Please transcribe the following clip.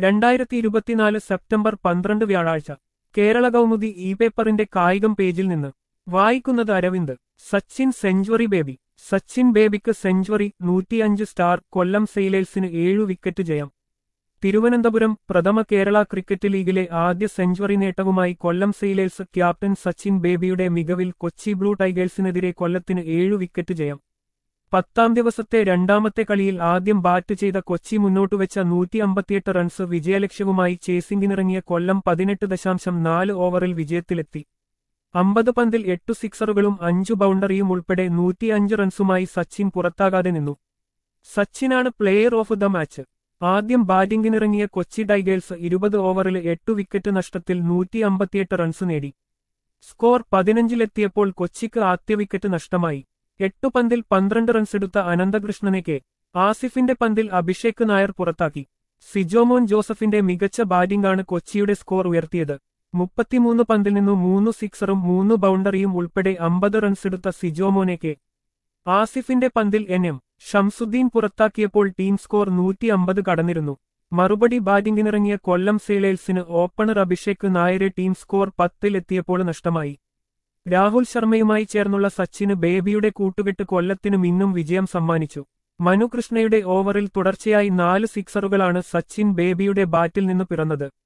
രണ്ടായിരത്തി ഇരുപത്തിനാല് സെപ്റ്റംബർ പന്ത്രണ്ട് വ്യാഴാഴ്ച കേരള കൗമുദി ഇ പേപ്പറിന്റെ കായികം പേജിൽ നിന്ന് വായിക്കുന്നത് അരവിന്ദ് സച്ചിൻ സെഞ്ചുറി ബേബി സച്ചിൻ ബേബിക്ക് സെഞ്ചുറി നൂറ്റിയഞ്ച് സ്റ്റാർ കൊല്ലം സെയിലേഴ്സിന് ഏഴു വിക്കറ്റ് ജയം തിരുവനന്തപുരം പ്രഥമ കേരള ക്രിക്കറ്റ് ലീഗിലെ ആദ്യ സെഞ്ചുറി നേട്ടവുമായി കൊല്ലം സെയിലേഴ്സ് ക്യാപ്റ്റൻ സച്ചിൻ ബേബിയുടെ മികവിൽ കൊച്ചി ബ്ലൂ ടൈഗേഴ്സിനെതിരെ കൊല്ലത്തിന് ഏഴു വിക്കറ്റ് ജയം പത്താം ദിവസത്തെ രണ്ടാമത്തെ കളിയിൽ ആദ്യം ബാറ്റ് ചെയ്ത കൊച്ചി മുന്നോട്ടുവെച്ച നൂറ്റി അമ്പത്തിയെട്ട് റൺസ് വിജയലക്ഷ്യവുമായി ചേസിംഗിനിറങ്ങിയ കൊല്ലം പതിനെട്ട് ദശാംശം നാല് ഓവറിൽ വിജയത്തിലെത്തി അമ്പത് പന്തിൽ എട്ടു സിക്സറുകളും അഞ്ചു ബൗണ്ടറിയും ഉൾപ്പെടെ നൂറ്റിയഞ്ച് റൺസുമായി സച്ചിൻ പുറത്താകാതെ നിന്നു സച്ചിനാണ് പ്ലെയർ ഓഫ് ദ മാച്ച് ആദ്യം ബാറ്റിംഗിനിറങ്ങിയ കൊച്ചി ടൈഗേഴ്സ് ഇരുപത് ഓവറിൽ എട്ടു വിക്കറ്റ് നഷ്ടത്തിൽ നൂറ്റി അമ്പത്തിയെട്ട് റൺസ് നേടി സ്കോർ പതിനഞ്ചിലെത്തിയപ്പോൾ കൊച്ചിക്ക് ആദ്യ വിക്കറ്റ് നഷ്ടമായി എട്ടു പന്തിൽ പന്ത്രണ്ട് റൺസെടുത്ത അനന്തകൃഷ്ണനെ കെ ആസിഫിന്റെ പന്തിൽ അഭിഷേക് നായർ പുറത്താക്കി സിജോമോൻ ജോസഫിന്റെ മികച്ച ബാറ്റിംഗാണ് കൊച്ചിയുടെ സ്കോർ ഉയർത്തിയത് മുപ്പത്തിമൂന്ന് പന്തിൽ നിന്നു മൂന്ന് സിക്സറും മൂന്ന് ബൗണ്ടറിയും ഉൾപ്പെടെ അമ്പത് റൺസെടുത്ത സിജോമോനെ കെ ആസിഫിന്റെ പന്തിൽ എൻ എം ഷംസുദ്ദീൻ പുറത്താക്കിയപ്പോൾ ടീം സ്കോർ നൂറ്റി അമ്പത് കടന്നിരുന്നു മറുപടി ബാറ്റിംഗിനിറങ്ങിയ കൊല്ലം സെയിലേഴ്സിന് ഓപ്പണർ അഭിഷേക് നായരെ ടീം സ്കോർ പത്തിലെത്തിയപ്പോൾ നഷ്ടമായി രാഹുൽ ശർമ്മയുമായി ചേർന്നുള്ള സച്ചിന് ബേബിയുടെ കൂട്ടുകെട്ട് കൊല്ലത്തിനു മിന്നും വിജയം സമ്മാനിച്ചു മനുകൃഷ്ണയുടെ ഓവറിൽ തുടർച്ചയായി നാല് സിക്സറുകളാണ് സച്ചിൻ ബേബിയുടെ ബാറ്റിൽ നിന്ന് പിറന്നത്